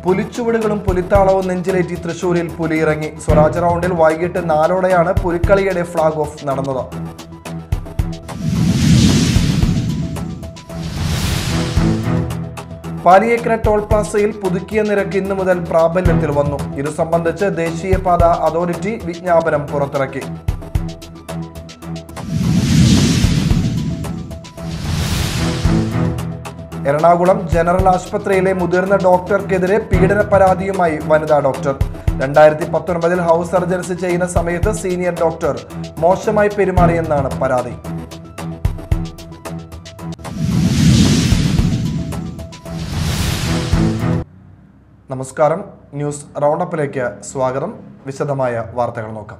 പുലിച്ചുവടുകളും പുലിത്താളവും നെഞ്ചിലേറ്റി തൃശൂരിൽ പുലി ഇറങ്ങി സ്വരാജ് റൗണ്ടിൽ വൈകിട്ട് നാലോടെയാണ് പുലിക്കളിയുടെ ഫ്ളാഗ് ഓഫ് നടന്നത് പാലിയേക്കര ടോൾ പ്ലാസയിൽ പുതുക്കിയ നിരക്ക് ഇന്നു മുതൽ പ്രാബല്യത്തിൽ വന്നു ഇത് സംബന്ധിച്ച് ദേശീയപാത അതോറിറ്റി വിജ്ഞാപനം പുറത്തിറക്കി എറണാകുളം ജനറൽ ആശുപത്രിയിലെ മുതിർന്ന ഡോക്ടർക്കെതിരെ പീഡന പരാതിയുമായി വനിതാ ഡോക്ടർ രണ്ടായിരത്തി പത്തൊൻപതിൽ ഹൗസ് സർജൻസി ചെയ്യുന്ന സമയത്ത് സീനിയർ ഡോക്ടർ മോശമായി പെരുമാറിയെന്നാണ് പരാതി നമസ്കാരം ന്യൂസ് റൗണ്ടപ്പിലേക്ക് സ്വാഗതം വിശദമായ വാർത്തകൾ നോക്കാം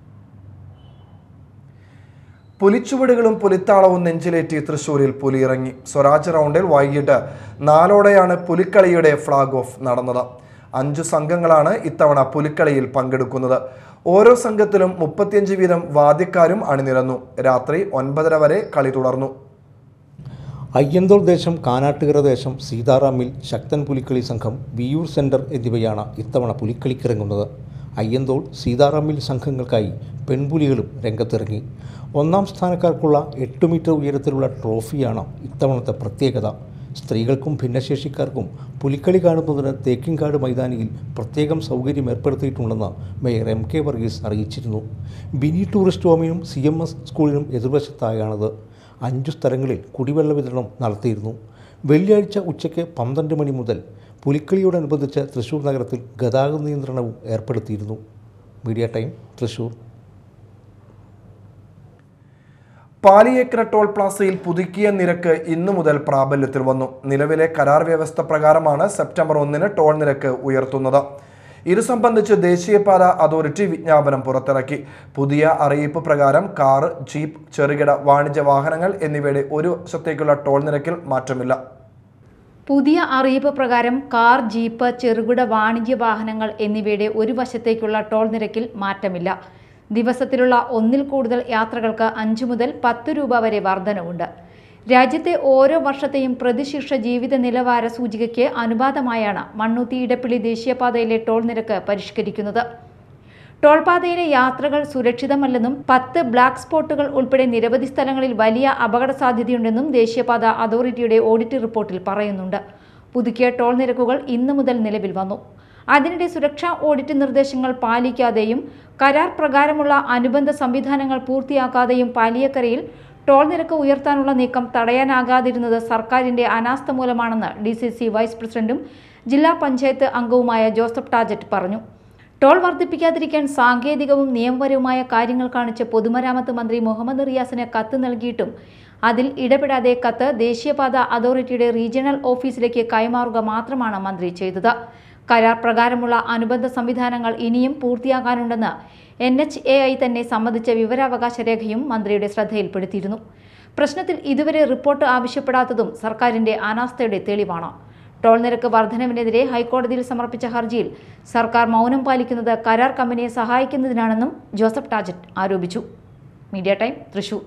പുലിച്ചുവടുകളും പുലിത്താളവും നെഞ്ചിലേറ്റി തൃശൂരിൽ പുലിയിറങ്ങി സ്വരാജ് റൗണ്ടിൽ വൈകിട്ട് നാലോടെയാണ് പുലിക്കളിയുടെ ഫ്ളാഗ് ഓഫ് നടന്നത് അഞ്ചു സംഘങ്ങളാണ് ഇത്തവണ പുലിക്കളിയിൽ പങ്കെടുക്കുന്നത് ഓരോ സംഘത്തിലും മുപ്പത്തിയഞ്ച് വീതം വാദ്യക്കാരും അണിനിരന്നു രാത്രി ഒൻപതര വരെ കളി തുടർന്നു അയ്യന്തോൾ ദേശം കാനാട്ടുകര ദേശം സീതാറാമിൽ ശക്തൻ പുലിക്കളി സംഘം വിയൂർ സെൻറ്റർ എന്നിവയാണ് ഇത്തവണ പുലിക്കളിക്കിറങ്ങുന്നത് അയ്യന്തോൾ സീതാറാമിൽ സംഘങ്ങൾക്കായി പെൺപുലികളും രംഗത്തിറങ്ങി ഒന്നാം സ്ഥാനക്കാർക്കുള്ള എട്ട് മീറ്റർ ഉയരത്തിലുള്ള ട്രോഫിയാണ് ഇത്തവണത്തെ പ്രത്യേകത സ്ത്രീകൾക്കും ഭിന്നശേഷിക്കാർക്കും പുലിക്കളി കാണുന്നതിന് തേക്കിൻകാട് മൈതാനിയിൽ പ്രത്യേകം സൗകര്യം ഏർപ്പെടുത്തിയിട്ടുണ്ടെന്ന് മേയർ എം കെ വർഗീസ് അറിയിച്ചിരുന്നു ബിനി ടൂറിസ്റ്റ് ഹോമിനും സി എം എസ് സ്കൂളിനും എതിർവശത്തായാണത് അഞ്ചു സ്ഥലങ്ങളിൽ കുടിവെള്ള വിതരണം നടത്തിയിരുന്നു വെള്ളിയാഴ്ച ഉച്ചയ്ക്ക് പന്ത്രണ്ട് മണി മുതൽ പുലിക്കളിയോടനുബന്ധിച്ച് തൃശൂർ നഗരത്തിൽ ഗതാഗത നിയന്ത്രണവും ഏർപ്പെടുത്തിയിരുന്നു media time Thrissur Paliyekkara toll പ്ലാസയിൽ പുതുക്കിയ നിരക്ക് ഇന്നു മുതൽ പ്രാബല്യത്തിൽ വന്നു നിലവിലെ കരാർ വ്യവസ്ഥ പ്രകാരമാണ് സെപ്റ്റംബർ ഒന്നിന് ടോൾ നിരക്ക് ഉയർത്തുന്നത് ഇത് സംബന്ധിച്ച് ദേശീയപാത അതോറിറ്റി വിജ്ഞാപനം പുറത്തിറക്കി പുതിയ അറിയിപ്പ് പ്രകാരം കാർ ജീപ്പ് ചെറുകിട വാണിജ്യ വാഹനങ്ങൾ എന്നിവയുടെ ഒരു വർഷത്തേക്കുള്ള ടോൾ നിരക്കിൽ മാറ്റമില്ല പുതിയ അറിയിപ്പ് പ്രകാരം കാർ ജീപ്പ് ചെറുകിട വാണിജ്യ വാഹനങ്ങൾ എന്നിവയുടെ ഒരു വശത്തേക്കുള്ള ടോൾ നിരക്കിൽ മാറ്റമില്ല ദിവസത്തിലുള്ള ഒന്നിൽ കൂടുതൽ യാത്രകൾക്ക് അഞ്ചു മുതൽ പത്ത് രൂപ വരെ വർധനവുണ്ട് രാജ്യത്തെ ഓരോ വർഷത്തെയും പ്രതിശീർഷ ജീവിത നിലവാര സൂചികയ്ക്ക് അനുപാതമായാണ് മണ്ണുത്തി ഇടപ്പള്ളി ദേശീയപാതയിലെ ടോൾ നിരക്ക് പരിഷ്കരിക്കുന്നത് ടോൾ പാതയിലെ യാത്രകൾ സുരക്ഷിതമല്ലെന്നും പത്ത് ബ്ലാക്ക് സ്പോട്ടുകൾ ഉൾപ്പെടെ നിരവധി സ്ഥലങ്ങളിൽ വലിയ അപകട സാധ്യതയുണ്ടെന്നും ദേശീയപാത അതോറിറ്റിയുടെ ഓഡിറ്റ് റിപ്പോർട്ടിൽ പറയുന്നുണ്ട് പുതുക്കിയ ടോൾ നിരക്കുകൾ ഇന്നു മുതൽ നിലവിൽ വന്നു അതിനിടെ സുരക്ഷാ ഓഡിറ്റ് നിർദ്ദേശങ്ങൾ പാലിക്കാതെയും കരാർ പ്രകാരമുള്ള അനുബന്ധ സംവിധാനങ്ങൾ പൂർത്തിയാക്കാതെയും പാലിയക്കരയിൽ ടോൾ നിരക്ക് ഉയർത്താനുള്ള നീക്കം തടയാനാകാതിരുന്നത് സർക്കാരിന്റെ അനാസ്ഥ മൂലമാണെന്ന് ഡി സി സി വൈസ് പ്രസിഡന്റും ജില്ലാ പഞ്ചായത്ത് അംഗവുമായ ജോസഫ് ടാജറ്റ് പറഞ്ഞു ടോൾ വർദ്ധിപ്പിക്കാതിരിക്കാൻ സാങ്കേതികവും നിയമപരവുമായ കാര്യങ്ങൾ കാണിച്ച് പൊതുമരാമത്ത് മന്ത്രി മുഹമ്മദ് റിയാസിന് കത്ത് നൽകിയിട്ടും അതിൽ ഇടപെടാതെ കത്ത് ദേശീയപാത അതോറിറ്റിയുടെ റീജിയണൽ ഓഫീസിലേക്ക് കൈമാറുക മാത്രമാണ് മന്ത്രി ചെയ്തത് കരാർ പ്രകാരമുള്ള അനുബന്ധ സംവിധാനങ്ങൾ ഇനിയും പൂർത്തിയാകാനുണ്ടെന്ന് എൻ എച്ച് എ ഐ തന്നെ സംബന്ധിച്ച വിവരാവകാശ രേഖയും മന്ത്രിയുടെ ശ്രദ്ധയിൽപ്പെടുത്തിയിരുന്നു പ്രശ്നത്തിൽ ഇതുവരെ റിപ്പോർട്ട് ആവശ്യപ്പെടാത്തതും സർക്കാരിന്റെ അനാസ്ഥയുടെ തെളിവാണ് ടോൾ നിരക്ക് വർധനവിനെതിരെ ഹൈക്കോടതിയിൽ സമർപ്പിച്ച ഹർജിയിൽ സർക്കാർ മൗനം പാലിക്കുന്നത് കരാർ കമ്പനിയെ സഹായിക്കുന്നതിനാണെന്നും ജോസഫ് ടാജറ്റ് ആരോപിച്ചു മീഡിയ ടൈം തൃശൂർ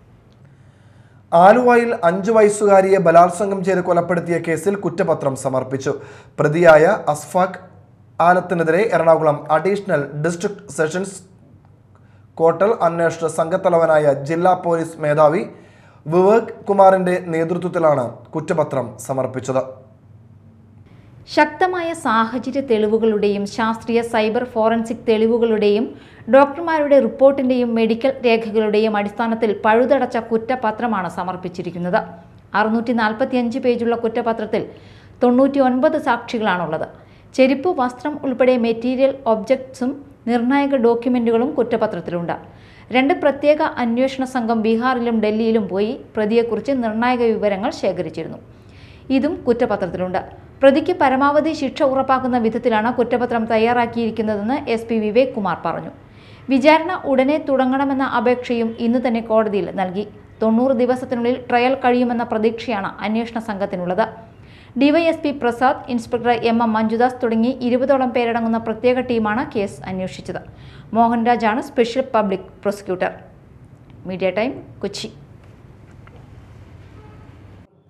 ആലുവയിൽ അഞ്ചു വയസ്സുകാരിയെ ബലാത്സംഗം ചെയ്ത് കൊലപ്പെടുത്തിയ കേസിൽ കുറ്റപത്രം സമർപ്പിച്ചു പ്രതിയായ അസ്ഫാഖ് ആലത്തിനെതിരെ എറണാകുളം അഡീഷണൽ ഡിസ്ട്രിക്ട് സെഷൻസ് കോട്ടൽ അന്വേഷണ സംഘത്തലവനായ ജില്ലാ പോലീസ് മേധാവി വിവേക് കുമാറിന്റെ നേതൃത്വത്തിലാണ് കുറ്റപത്രം സമർപ്പിച്ചത് ശക്തമായ സാഹചര്യ തെളിവുകളുടെയും ശാസ്ത്രീയ സൈബർ ഫോറൻസിക് തെളിവുകളുടെയും ഡോക്ടർമാരുടെ റിപ്പോർട്ടിന്റെയും മെഡിക്കൽ രേഖകളുടെയും അടിസ്ഥാനത്തിൽ പഴുതടച്ച കുറ്റപത്രമാണ് സമർപ്പിച്ചിരിക്കുന്നത് അറുന്നൂറ്റി നാൽപ്പത്തിയഞ്ച് പേജുള്ള കുറ്റപത്രത്തിൽ തൊണ്ണൂറ്റി ഒൻപത് സാക്ഷികളാണുള്ളത് ചെരുപ്പ് വസ്ത്രം ഉൾപ്പെടെ മെറ്റീരിയൽ ഒബ്ജക്ട്സും നിർണായക ഡോക്യുമെന്റുകളും കുറ്റപത്രത്തിലുണ്ട് രണ്ട് പ്രത്യേക അന്വേഷണ സംഘം ബീഹാറിലും ഡൽഹിയിലും പോയി പ്രതിയെക്കുറിച്ച് നിർണായക വിവരങ്ങൾ ശേഖരിച്ചിരുന്നു ഇതും കുറ്റപത്രത്തിലുണ്ട് പ്രതിക്ക് പരമാവധി ശിക്ഷ ഉറപ്പാക്കുന്ന വിധത്തിലാണ് കുറ്റപത്രം തയ്യാറാക്കിയിരിക്കുന്നതെന്ന് എസ് പി വിവേക് കുമാർ പറഞ്ഞു വിചാരണ ഉടനെ തുടങ്ങണമെന്ന അപേക്ഷയും ഇന്ന് തന്നെ കോടതിയിൽ നൽകി തൊണ്ണൂറ് ദിവസത്തിനുള്ളിൽ ട്രയൽ കഴിയുമെന്ന പ്രതീക്ഷയാണ് അന്വേഷണ സംഘത്തിനുള്ളത് DYSP Prasad inspector M M Manjudas തുടങ്ങി ഇരുപതോളം പേരടങ്ങുന്ന പ്രത്യേക ടീമാണ് കേസ് അന്വേഷിച്ചത് മോഹൻരാജാണ് special public prosecutor media time Kochi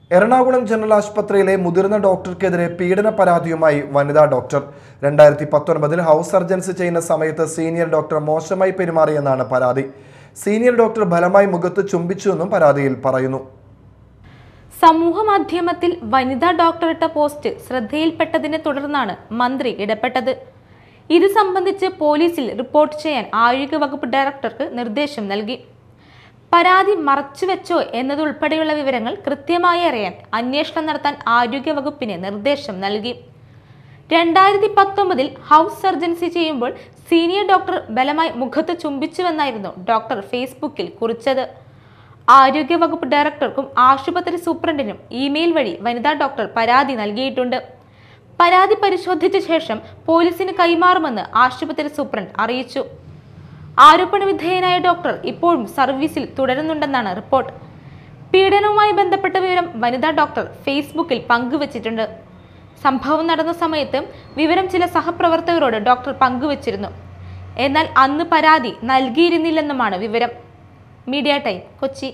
Ernakulam general ആശുപത്രിയിലെ മുതിർന്ന ഡോക്ടർക്കെതിരെ പീഡന പരാതിയുമായി വനിതാ ഡോക്ടർ രണ്ടായിരത്തി പത്തൊൻപതിൽ ഹൗസ് സർജൻസി ചെയ്യുന്ന സമയത്ത് സീനിയർ ഡോക്ടർ മോശമായി പെരുമാറിയെന്നാണ് പരാതി സീനിയർ ഡോക്ടർ ഫലമായി മുഖത്ത് ചുംബിച്ചുവെന്നും പരാതിയിൽ പറയുന്നു സമൂഹ മാധ്യമത്തിൽ വനിതാ ഡോക്ടർ ഇട്ട പോസ്റ്റ് ശ്രദ്ധയിൽപ്പെട്ടതിനെ തുടർന്നാണ് മന്ത്രി ഇടപെട്ടത് ഇത് സംബന്ധിച്ച് പോലീസിൽ റിപ്പോർട്ട് ചെയ്യാൻ ആരോഗ്യവകുപ്പ് ഡയറക്ടർക്ക് നിർദ്ദേശം നൽകി പരാതി മറച്ചുവെച്ചോ എന്നതുൾപ്പെടെയുള്ള വിവരങ്ങൾ കൃത്യമായി അറിയാൻ അന്വേഷണം നടത്താൻ ആരോഗ്യവകുപ്പിന് നിർദ്ദേശം നൽകി രണ്ടായിരത്തി പത്തൊമ്പതിൽ ഹൗസ് സർജൻസി ചെയ്യുമ്പോൾ സീനിയർ ഡോക്ടർ ബലമായി മുഖത്ത് ചുംബിച്ചുവെന്നായിരുന്നു ഡോക്ടർ ഫേസ്ബുക്കിൽ കുറിച്ചത് ആരോഗ്യവകുപ്പ് ഡയറക്ടർക്കും ആശുപത്രി സൂപ്രണ്ടിനും ഇമെയിൽ വഴി വനിതാ ഡോക്ടർ പരാതി നൽകിയിട്ടുണ്ട് പരാതി പരിശോധിച്ച ശേഷം പോലീസിന് കൈമാറുമെന്ന് ആശുപത്രി സൂപ്രണ്ട് അറിയിച്ചു ആരോപണ വിധേയനായ ഡോക്ടർ ഇപ്പോഴും സർവീസിൽ തുടരുന്നുണ്ടെന്നാണ് റിപ്പോർട്ട് പീഡനവുമായി ബന്ധപ്പെട്ട വിവരം വനിതാ ഡോക്ടർ ഫേസ്ബുക്കിൽ പങ്കുവച്ചിട്ടുണ്ട് സംഭവം നടന്ന സമയത്ത് വിവരം ചില സഹപ്രവർത്തകരോട് ഡോക്ടർ പങ്കുവച്ചിരുന്നു എന്നാൽ അന്ന് പരാതി നൽകിയിരുന്നില്ലെന്നുമാണ് വിവരം മീഡിയ ടൈം കൊച്ചി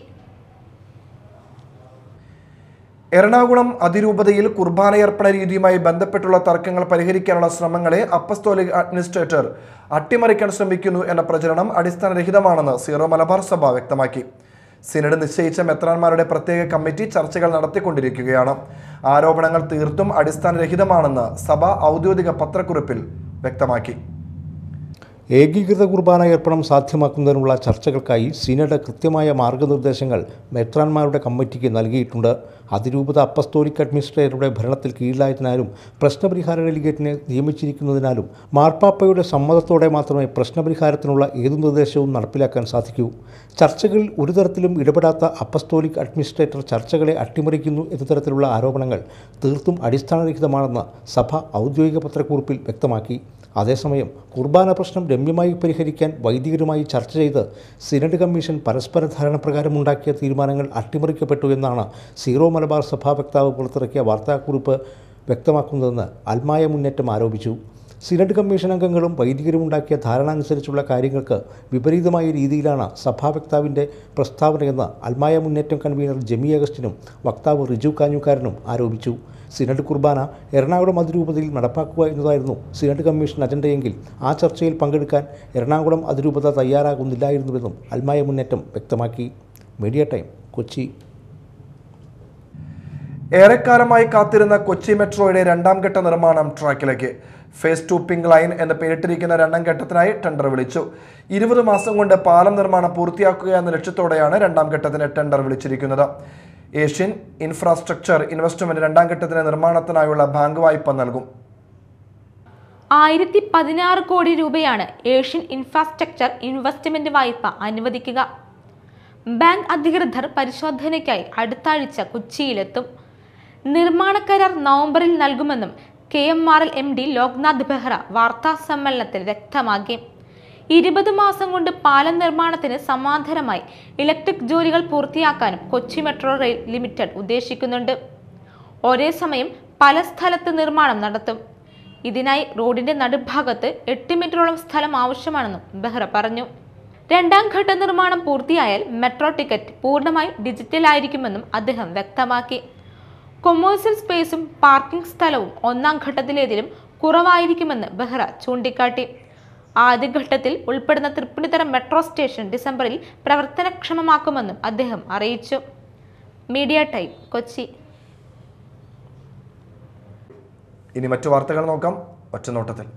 എറണാകുളം അതിരൂപതയിൽ കുർബാനയർപ്പണ രീതിയുമായി ബന്ധപ്പെട്ടുള്ള തർക്കങ്ങൾ പരിഹരിക്കാനുള്ള ശ്രമങ്ങളെ അപ്പസ്തോലിക് അഡ്മിനിസ്ട്രേറ്റർ അട്ടിമറിക്കാൻ ശ്രമിക്കുന്നു എന്ന പ്രചരണം അടിസ്ഥാനരഹിതമാണെന്ന് സീറോ മലബാർ സഭ വ്യക്തമാക്കി സിനഡ് നിശ്ചയിച്ച മെത്രാന്മാരുടെ പ്രത്യേക കമ്മിറ്റി ചർച്ചകൾ നടത്തിക്കൊണ്ടിരിക്കുകയാണ് ആരോപണങ്ങൾ തീർത്തും അടിസ്ഥാനരഹിതമാണെന്ന് സഭ ഔദ്യോഗിക പത്രക്കുറിപ്പിൽ വ്യക്തമാക്കി ഏകീകൃത കുർബാന ഏർപ്പണം സാധ്യമാക്കുന്നതിനുള്ള ചർച്ചകൾക്കായി സിനഡ് കൃത്യമായ മാർഗനിർദ്ദേശങ്ങൾ മെത്രാന്മാരുടെ കമ്മിറ്റിക്ക് നൽകിയിട്ടുണ്ട് അതിരൂപത അപ്പസ്തോലിക് അഡ്മിനിസ്ട്രേറ്ററുടെ ഭരണത്തിൽ കീഴിലായതിനാലും പ്രശ്നപരിഹാര ഡെലിഗേറ്റിനെ നിയമിച്ചിരിക്കുന്നതിനാലും മാർപ്പാപ്പയുടെ സമ്മതത്തോടെ മാത്രമേ പ്രശ്നപരിഹാരത്തിനുള്ള ഏതു നിർദ്ദേശവും നടപ്പിലാക്കാൻ സാധിക്കൂ ചർച്ചകളിൽ ഒരു തരത്തിലും ഇടപെടാത്ത അപ്പസ്തോലിക് അഡ്മിനിസ്ട്രേറ്റർ ചർച്ചകളെ അട്ടിമറിക്കുന്നു എന്ന തരത്തിലുള്ള ആരോപണങ്ങൾ തീർത്തും അടിസ്ഥാനരഹിതമാണെന്ന് സഭ ഔദ്യോഗിക പത്രക്കുറിപ്പിൽ വ്യക്തമാക്കി അതേസമയം കുർബാന പ്രശ്നം രമ്യമായി പരിഹരിക്കാൻ വൈദികരുമായി ചർച്ച ചെയ്ത് സിനഡ് കമ്മീഷൻ പരസ്പര ധാരണപ്രകാരമുണ്ടാക്കിയ തീരുമാനങ്ങൾ അട്ടിമറിക്കപ്പെട്ടു എന്നാണ് സീറോ മലബാർ സഭാ വക്താവ് പുറത്തിറക്കിയ വാർത്താക്കുറിപ്പ് വ്യക്തമാക്കുന്നതെന്ന് അൽമായ മുന്നേറ്റം ആരോപിച്ചു സിനഡ് കമ്മീഷൻ അംഗങ്ങളും വൈദികരും ഉണ്ടാക്കിയ ധാരണ അനുസരിച്ചുള്ള കാര്യങ്ങൾക്ക് വിപരീതമായ രീതിയിലാണ് സഭാ വക്താവിൻ്റെ പ്രസ്താവനയെന്ന് അൽമായ മുന്നേറ്റം കൺവീനർ ജെമി അഗസ്റ്റിനും വക്താവ് റിജു കാഞ്ഞുകാരനും ആരോപിച്ചു സിനഡ് കുർബാന എറണാകുളം അതിരൂപതയിൽ നടപ്പാക്കുക എന്നതായിരുന്നു സിനഡ് കമ്മീഷൻ അജണ്ടയെങ്കിൽ ആ ചർച്ചയിൽ പങ്കെടുക്കാൻ എറണാകുളം അതിരൂപത തയ്യാറാകുന്നില്ലായിരുന്നുവെന്നും അൽമായ മുന്നേറ്റം വ്യക്തമാക്കി മീഡിയ ടൈം കൊച്ചി ഏറെക്കാലമായി കാത്തിരുന്ന കൊച്ചി മെട്രോയുടെ രണ്ടാം ഘട്ട നിർമ്മാണം ട്രാക്കിലേക്ക് ഫേസ് ടു പിങ്ക് ലൈൻ എന്ന് പേരിട്ടിരിക്കുന്ന രണ്ടാം ഘട്ടത്തിനായി ടെൻഡർ വിളിച്ചു ഇരുപത് മാസം കൊണ്ട് പാലം നിർമ്മാണം പൂർത്തിയാക്കുക എന്ന ലക്ഷ്യത്തോടെയാണ് രണ്ടാം ഘട്ടത്തിന് ടെൻഡർ വിളിച്ചിരിക്കുന്നത് ഏഷ്യൻ ഇൻഫ്രാസ്ട്രക്ചർ ഇൻവെസ്റ്റ്മെന്റ് രണ്ടാം ഘട്ടത്തിന് നിർമ്മാണത്തിനായുള്ള ബാങ്ക് വായ്പ നൽകും ആയിരത്തി പതിനാറ് കോടി രൂപയാണ് ഏഷ്യൻ ഇൻഫ്രാസ്ട്രക്ചർ ഇൻവെസ്റ്റ്മെന്റ് വായ്പ അനുവദിക്കുക ബാങ്ക് അധികൃതർ പരിശോധനയ്ക്കായി അടുത്ത ആഴ്ച കൊച്ചിയിലെത്തും നിർമ്മാണ കരാർ നവംബറിൽ നൽകുമെന്നും K M R L M D Loknath Behra വാർത്താ സമ്മേളനത്തിൽ വ്യക്തമാക്കി ഇരുപത് മാസം കൊണ്ട് പാലം നിർമ്മാണത്തിന് സമാന്തരമായി ഇലക്ട്രിക് ജോലികൾ പൂർത്തിയാക്കാനും കൊച്ചി മെട്രോ റെയിൽ ലിമിറ്റഡ് ഉദ്ദേശിക്കുന്നുണ്ട് ഒരേ സമയം പല സ്ഥലത്ത് നിർമ്മാണം നടത്തും ഇതിനായി റോഡിന്റെ നടുഭാഗത്ത് എട്ട് മീറ്ററോളം സ്ഥലം ആവശ്യമാണെന്നും ബെഹ്റ പറഞ്ഞു രണ്ടാം ഘട്ട നിർമ്മാണം പൂർത്തിയായാൽ മെട്രോ ടിക്കറ്റ് പൂർണ്ണമായി ഡിജിറ്റൽ ആയിരിക്കുമെന്നും അദ്ദേഹം വ്യക്തമാക്കി കൊമേഴ്സ്യൽ സ്പേസും പാർക്കിംഗ് സ്ഥലവും ഒന്നാം ഘട്ടത്തിലേതിലും കുറവായിരിക്കുമെന്ന് ബെഹ്റ ചൂണ്ടിക്കാട്ടി ആദ്യഘട്ടത്തിൽ ഉൾപ്പെടുന്ന തൃപ്പൂണിത്തറ മെട്രോ സ്റ്റേഷൻ ഡിസംബറിൽ പ്രവർത്തനക്ഷമമാക്കുമെന്നും അദ്ദേഹം അറിയിച്ചു മീഡിയ ടൈം കൊച്ചി ഇനി മറ്റു വാർത്തകൾ നോക്കാം ഒറ്റനോട്ടത്തിൽ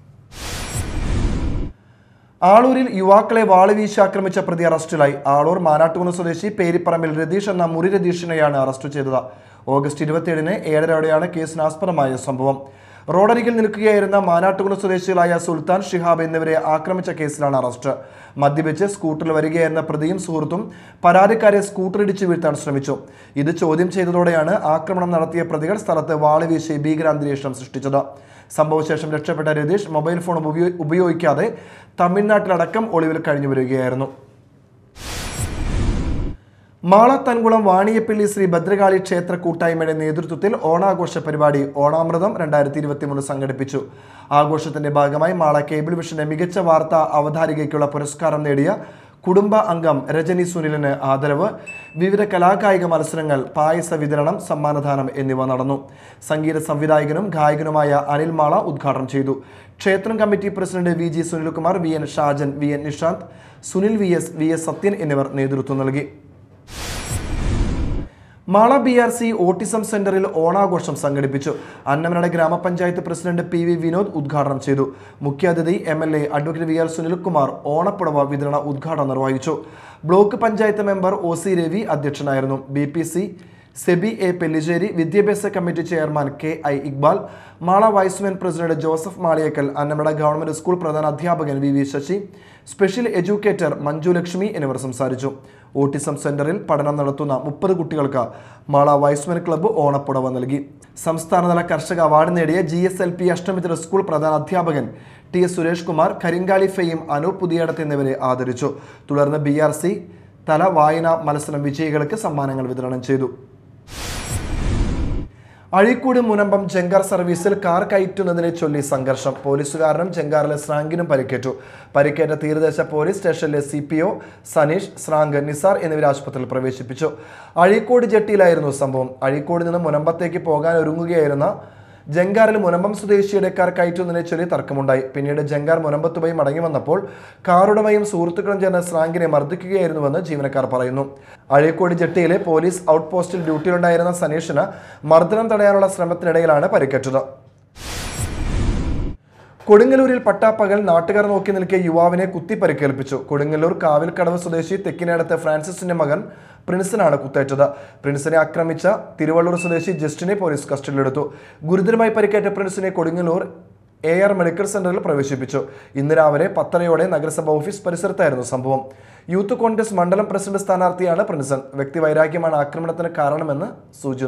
ആളൂരിൽ യുവാക്കളെ വാളുവീശി ആക്രമിച്ച പ്രതി അറസ്റ്റിലായി ആളൂർ മാനാട്ടുകുന്ന് സ്വദേശി പേരിപ്പറമ്പിൽ രതീഷ് എന്ന മുറി രതീഷിനെയാണ് അറസ്റ്റ് ചെയ്തത് ഓഗസ്റ്റ് ഇരുപത്തിയേഴിന് ഏഴരയോടെയാണ് കേസിനാസ്പദമായ സംഭവം റോഡരികിൽ നിൽക്കുകയായിരുന്ന മാനാട്ടുകുന്ന് സ്വദേശികളായ സുൽത്താൻ ഷിഹാബ് എന്നിവരെ ആക്രമിച്ച കേസിലാണ് അറസ്റ്റ് മദ്യപിച്ച് സ്കൂട്ടറിൽ വരികയായിരുന്ന പ്രതിയും സുഹൃത്തും പരാതിക്കാരെ സ്കൂട്ടർ ഇടിച്ചു വീഴ്ത്താൻ ശ്രമിച്ചു ഇത് ചോദ്യം ചെയ്തതോടെയാണ് ആക്രമണം നടത്തിയ പ്രതികൾ സ്ഥലത്ത് വാളുവീശി ഭീകരാന്തരീക്ഷം സൃഷ്ടിച്ചത് സംഭവശേഷം രക്ഷപ്പെട്ട രതീഷ് മൊബൈൽ ഫോൺ ഉപയോ- ഉപയോഗിക്കാതെ തമിഴ്നാട്ടിലടക്കം ഒളിവിൽ കഴിഞ്ഞു വരികയായിരുന്നു മാളത്തൻകുളം വാണിയപ്പള്ളി ശ്രീ ഭദ്രകാളി ക്ഷേത്ര കൂട്ടായ്മയുടെ നേതൃത്വത്തിൽ ഓണാഘോഷ പരിപാടി ഓണാമൃതം രണ്ടായിരത്തി ഇരുപത്തിമൂന്ന് സംഘടിപ്പിച്ചു ആഘോഷത്തിന്റെ ഭാഗമായി മാള കേബിൾ വിഷന്റെ മികച്ച വാർത്താ അവതാരികയ്ക്കുള്ള പുരസ്കാരം നേടിയ കുടുംബ അംഗം രജനി സുനിലിന് ആദരവ് വിവിധ കലാകായിക മത്സരങ്ങൾ പായസ വിതരണം സമ്മാനദാനം എന്നിവ നടന്നു സംഗീത സംവിധായകനും ഗായകനുമായ അനിൽ മാള ഉദ്ഘാടനം ചെയ്തു ക്ഷേത്രം committee president V G Sunilkumar V N Shajan V N Nishanth Sunil V S V S Sathyan എന്നിവർ നേതൃത്വം നൽകി Mala B R C autism സെന്ററിൽ ഓണാഘോഷം സംഘടിപ്പിച്ചു അന്നമനട ഗ്രാമപഞ്ചായത്ത് പ്രസിഡന്റ് പി വി വിനോദ് ഉദ്ഘാടനം ചെയ്തു മുഖ്യാതിഥി M L A advocate V R Sunilkumar ഓണപ്പുടവ വിതരണ ഉദ്ഘാടനം നിർവഹിച്ചു block panchayat member O C Ravi അധ്യക്ഷനായിരുന്നു B P C Sebi A Pellissery വിദ്യാഭ്യാസ committee chairman K I Iqbal Mala Y's Men president Joseph Maliyekkal Annamada government school പ്രധാന അധ്യാപകൻ V V Sasi special educator Manju Lakshmi എന്നിവർ സംസാരിച്ചു ഓട്ടിസം സെന്ററിൽ പഠനം നടത്തുന്ന മുപ്പത് കുട്ടികൾക്ക് മാള വൈസ്മാൻ ക്ലബ്ബ് ഓണപ്പുടവ നൽകി സംസ്ഥാനതല കർഷക അവാർഡ് നേടിയ G S L P Ashtamitra school പ്രധാന അധ്യാപകൻ ടി എസ് സുരേഷ് കുമാർ കരിങ്കാലി ഫെയും അനൂപ് പുതിയടത്ത് എന്നിവരെ ആദരിച്ചു തുടർന്ന് ബി ആർ സി തല വായന മത്സരം വിജയികൾക്ക് സമ്മാനങ്ങൾ വിതരണം ചെയ്തു അഴീക്കോട് മുനമ്പം ജങ്കാർ സർവീസിൽ കാർ കയറ്റുന്നതിനെ ചൊല്ലി സംഘർഷം പോലീസുകാരനും ജങ്കാറിലെ സ്രാങ്കിനും പരിക്കേറ്റു പരിക്കേറ്റ തീരദേശ പോലീസ് സ്റ്റേഷനിലെ സി പി ഒ സനീഷ് സ്രാങ്ക് നിസാർ എന്നിവരെ ആശുപത്രിയിൽ പ്രവേശിപ്പിച്ചു അഴീക്കോട് ജെട്ടിയിലായിരുന്നു സംഭവം അഴീക്കോട് നിന്ന് മുനമ്പത്തേക്ക് പോകാൻ ഒരുങ്ങുകയായിരുന്ന ജങ്കാറിൽ മുനമ്പം സ്വദേശിയുടെ കാർ കയറ്റുന്നതിനെ ചൊല്ലി തർക്കമുണ്ടായി പിന്നീട് ജങ്കാർ മുനമ്പത്ത് പോയി മടങ്ങി വന്നപ്പോൾ കാറുടമയും സുഹൃത്തുക്കളും ചേർന്ന് സ്രാങ്കിനെ മർദ്ദിക്കുകയായിരുന്നുവെന്ന് ജീവനക്കാർ പറയുന്നു അഴീക്കോട് ജെട്ടിയിലെ പോലീസ് ഔട്ട് പോസ്റ്റിൽ ഡ്യൂട്ടിയിലുണ്ടായിരുന്ന സനീഷിന് മർദ്ദനം തടയാനുള്ള ശ്രമത്തിനിടയിലാണ് പരിക്കേറ്റത് കൊടുങ്ങല്ലൂരിൽ പട്ടാപ്പകൽ നാട്ടുകാർ നോക്കി നിൽക്കിയ യുവാവിനെ കുത്തി പരിക്കേൽപ്പിച്ചു കൊടുങ്ങല്ലൂർ കാവിൽക്കടവ് സ്വദേശി തെക്കിനടുത്ത് ഫ്രാൻസിസിന്റെ മകൻ പ്രിൻസിനാണ് കുത്തേറ്റത് പ്രിൻസിനെ ആക്രമിച്ച തിരുവള്ളൂർ സ്വദേശി ജസ്റ്റിനെ പോലീസ് കസ്റ്റഡിയിലെടുത്തു ഗുരുതരമായി പരിക്കേറ്റ പ്രിൻസിനെ കൊടുങ്ങല്ലൂർ എ ആർ മെഡിക്കൽ സെന്ററിൽ പ്രവേശിപ്പിച്ചു ഇന്ന് രാവിലെ പത്തരയോടെ നഗരസഭ ഓഫീസ് പരിസരത്തായിരുന്നു സംഭവം യൂത്ത് കോൺഗ്രസ് മണ്ഡലം പ്രസിഡന്റ് സ്ഥാനാർത്ഥിയാണ് പ്രിൻസൺ വ്യക്തിവൈരാഗ്യമാണ് ആക്രമണത്തിന് കാരണമെന്ന് സൂചന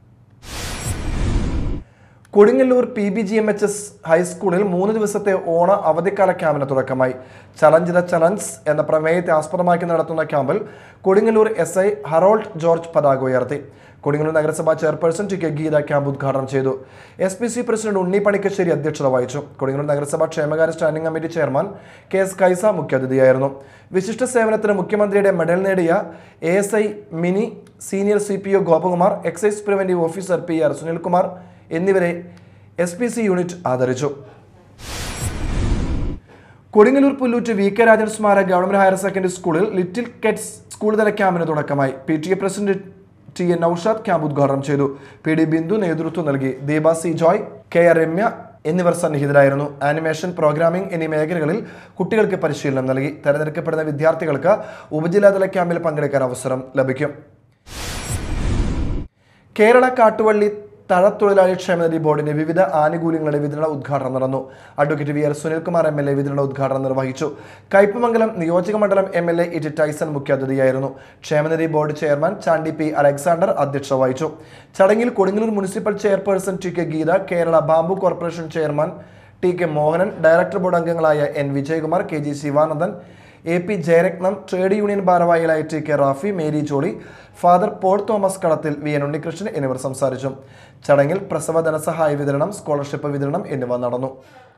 Kodungallur P B G M H S ഹൈസ്കൂളിൽ മൂന്ന് ദിവസത്തെ ഓണ അവധിക്കാല ക്യാമ്പിന് തുടക്കമായി ചലഞ്ച് ദ ചലഞ്ച് എന്ന പ്രമേയത്തെ ആസ്പദമാക്കി നടത്തുന്ന ക്യാമ്പിൽ Kodungallur S I Harold George പതാക ഉയർത്തി കൊടുങ്ങല്ലൂർ നഗരസഭാ chairperson T K Geetha camp ഉദ്ഘാടനം ചെയ്തു S P C president Unni Panikkassery അധ്യക്ഷത വഹിച്ചു കൊടുങ്ങല്ലൂർ നഗരസഭാ ക്ഷേമകാര്യ standing committee chairman K S Kaisa മുഖ്യാതിഥിയായിരുന്നു വിശിഷ്ട സേവനത്തിന് മുഖ്യമന്ത്രിയുടെ മെഡൽ നേടിയ A S I Mini senior C P O Gopakumar excise preventive officer P R Sunilkumar എന്നിവരെ എസ് പി സി യൂണിറ്റ് ആദരിച്ചു കൊടുങ്ങല്ലൂർ പുല്ലൂറ്റ് വി കെ രാജൻ സ്മാരക ഗവൺമെന്റ് ഹയർ സെക്കൻഡറി സ്കൂളിൽ ലിറ്റിൽ കെറ്റ്സ് സ്കൂൾ തല ക്യാമ്പിന് തുടക്കമായി P T A president T N Noushad camp ഉദ്ഘാടനം ചെയ്തു P D Bindu നേതൃത്വം നൽകി Deepa C Joy K R Ramya എന്നിവർ സന്നിഹിതരായിരുന്നു ആനിമേഷൻ പ്രോഗ്രാമിംഗ് എന്നീ മേഖലകളിൽ കുട്ടികൾക്ക് പരിശീലനം നൽകി തെരഞ്ഞെടുക്കപ്പെടുന്ന വിദ്യാർത്ഥികൾക്ക് ഉപജില്ലാതല ക്യാമ്പിൽ പങ്കെടുക്കാൻ അവസരം ലഭിക്കും കേരള കാട്ടുവള്ളി തഴത്തൊഴിലാളി ക്ഷേമനിധി ബോർഡിന്റെ വിവിധ ആനുകൂല്യങ്ങളുടെ വിതരണ ഉദ്ഘാടനം നടന്നു advocate V R Sunilkumar M L A വിതരണ ഉദ്ഘാടനം നിർവഹിച്ചു കയ്പമംഗലം നിയോജക മണ്ഡലം M L A E Tyson മുഖ്യാതിഥിയായിരുന്നു ക്ഷേമനിധി board chairman Chandy P Alexander അധ്യക്ഷത വഹിച്ചു ചടങ്ങിൽ Kodungallur municipal chairperson T K Geetha Kerala bamboo corporation chairman T K Mohanan director board അംഗങ്ങളായ N Vijayakumar K G Sivanandan A P Jayaratnam trade union ഭാരവാഹികളായ T K Rafi Mary Jolly father Paul Thomas Kalathil V N Unnikrishnan എന്നിവർ സംസാരിച്ചു ചടങ്ങിൽ പ്രസവ ധനസഹായ വിതരണം സ്കോളർഷിപ്പ് വിതരണം എന്നിവ നടന്നു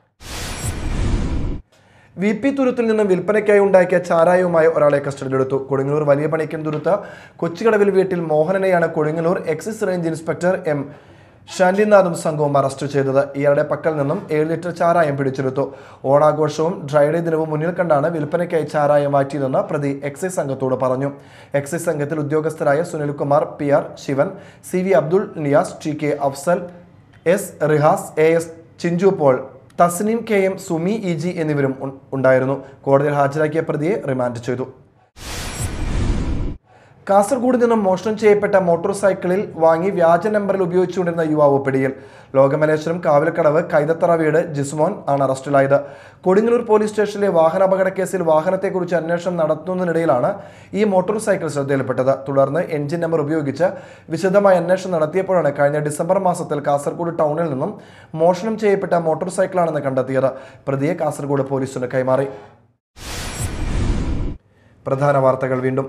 വി പി തുരുത്തിൽ നിന്നും വിൽപ്പനയ്ക്കായി ഉണ്ടാക്കിയ ചാരായവുമായി ഒരാളെ കസ്റ്റഡിയിലെടുത്തു കൊടുങ്ങല്ലൂർ വലിയ പണിക്കൻ തുരുത്ത് കൊച്ചുകടവിൽ വീട്ടിൽ മോഹനനെയാണ് Kodungallur excise range inspector M ഷാന്റിനാഥും സംഘവും അറസ്റ്റ് ചെയ്തത് ഇയാളുടെ പക്കൽ നിന്നും ഏഴ് ലിറ്റർ ചാരായം പിടിച്ചെടുത്തു ഓണാഘോഷവും ഡ്രൈഡേ ദിനവും മുന്നിൽ കണ്ടാണ് വിൽപ്പനയ്ക്കായി ചാരായം മാറ്റിയതെന്ന് പ്രതി എക്സൈസ് സംഘത്തോട് പറഞ്ഞു എക്സൈസ് സംഘത്തിൽ ഉദ്യോഗസ്ഥരായ Sunilkumar P R Sivan C V Abdul Niyas T K Afsal S Rihas A S Chinchu Paul Tasneem K M Sumi E G എന്നിവരും ഉ- ഉണ്ടായിരുന്നു കോടതിയിൽ ഹാജരാക്കിയ പ്രതിയെ റിമാൻഡ് ചെയ്തു കാസർഗോഡ് നിന്നും മോഷണം ചെയ്യപ്പെട്ട മോട്ടോർ സൈക്കിളിൽ വാങ്ങി വ്യാജ നമ്പറിൽ ഉപയോഗിച്ചുകൊണ്ടിരുന്ന യുവാവ് പിടിയിൽ ലോകമലേശ്വരം കാവിലക്കടവ് കൈതത്തറ വീട് ജിസ്മോൻ ആണ് അറസ്റ്റിലായത് കൊടുങ്ങല്ലൂർ പോലീസ് സ്റ്റേഷനിലെ വാഹനാപകട കേസിൽ വാഹനത്തെക്കുറിച്ച് അന്വേഷണം നടത്തുന്നതിനിടയിലാണ് ഈ മോട്ടോർ സൈക്കിൾ ശ്രദ്ധയിൽപ്പെട്ടത് തുടർന്ന് എഞ്ചിൻ നമ്പർ ഉപയോഗിച്ച് വിശദമായ അന്വേഷണം നടത്തിയപ്പോഴാണ് കഴിഞ്ഞ ഡിസംബർ മാസത്തിൽ കാസർഗോഡ് ടൗണിൽ നിന്നും മോഷണം ചെയ്യപ്പെട്ട മോട്ടോർ സൈക്കിളാണെന്ന് കണ്ടെത്തിയത് പ്രതിയെ കാസർഗോഡ് പോലീസിന് കൈമാറി പ്രധാന വാർത്തകൾ വീണ്ടും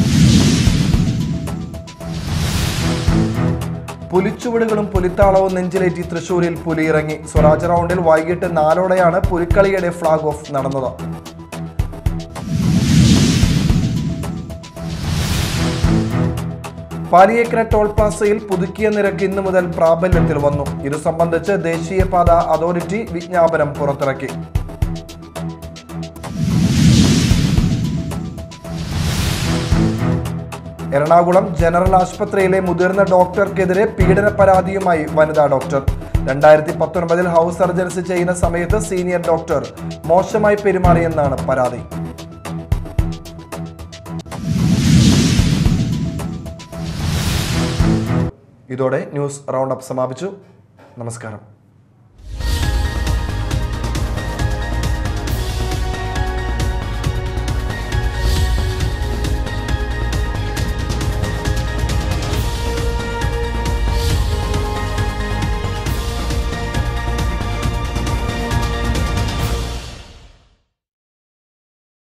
പുലിച്ചുവടുകളും പുലിത്താളവും നെഞ്ചിലേറ്റി തൃശൂരിൽ പുലി ഇറങ്ങി സ്വരാജ് റൗണ്ടിൽ വൈകിട്ട് നാലോടെയാണ് പുലിക്കളിയുടെ ഫ്ളാഗ് ഓഫ് നടന്നത് പാലിയേക്കര ടോൾ പ്ലാസയിൽ പുതുക്കിയ നിരക്ക് ഇന്നു മുതൽ പ്രാബല്യത്തിൽ വന്നു ഇത് സംബന്ധിച്ച് ദേശീയപാത അതോറിറ്റി വിജ്ഞാപനം പുറത്തിറക്കി എറണാകുളം ജനറൽ ആശുപത്രിയിലെ മുതിർന്ന ഡോക്ടർക്കെതിരെ പീഡന പരാതിയുമായി വനിതാ ഡോക്ടർ രണ്ടായിരത്തി പത്തൊൻപതിൽ ഹൗസ് സർജൻസി ചെയ്യുന്ന സമയത്ത് സീനിയർ ഡോക്ടർ മോശമായി പെരുമാറിയെന്നാണ് പരാതി ഇതോടെ ന്യൂസ് റൗണ്ട് അപ്പ് സമാപിച്ചു നമസ്കാരം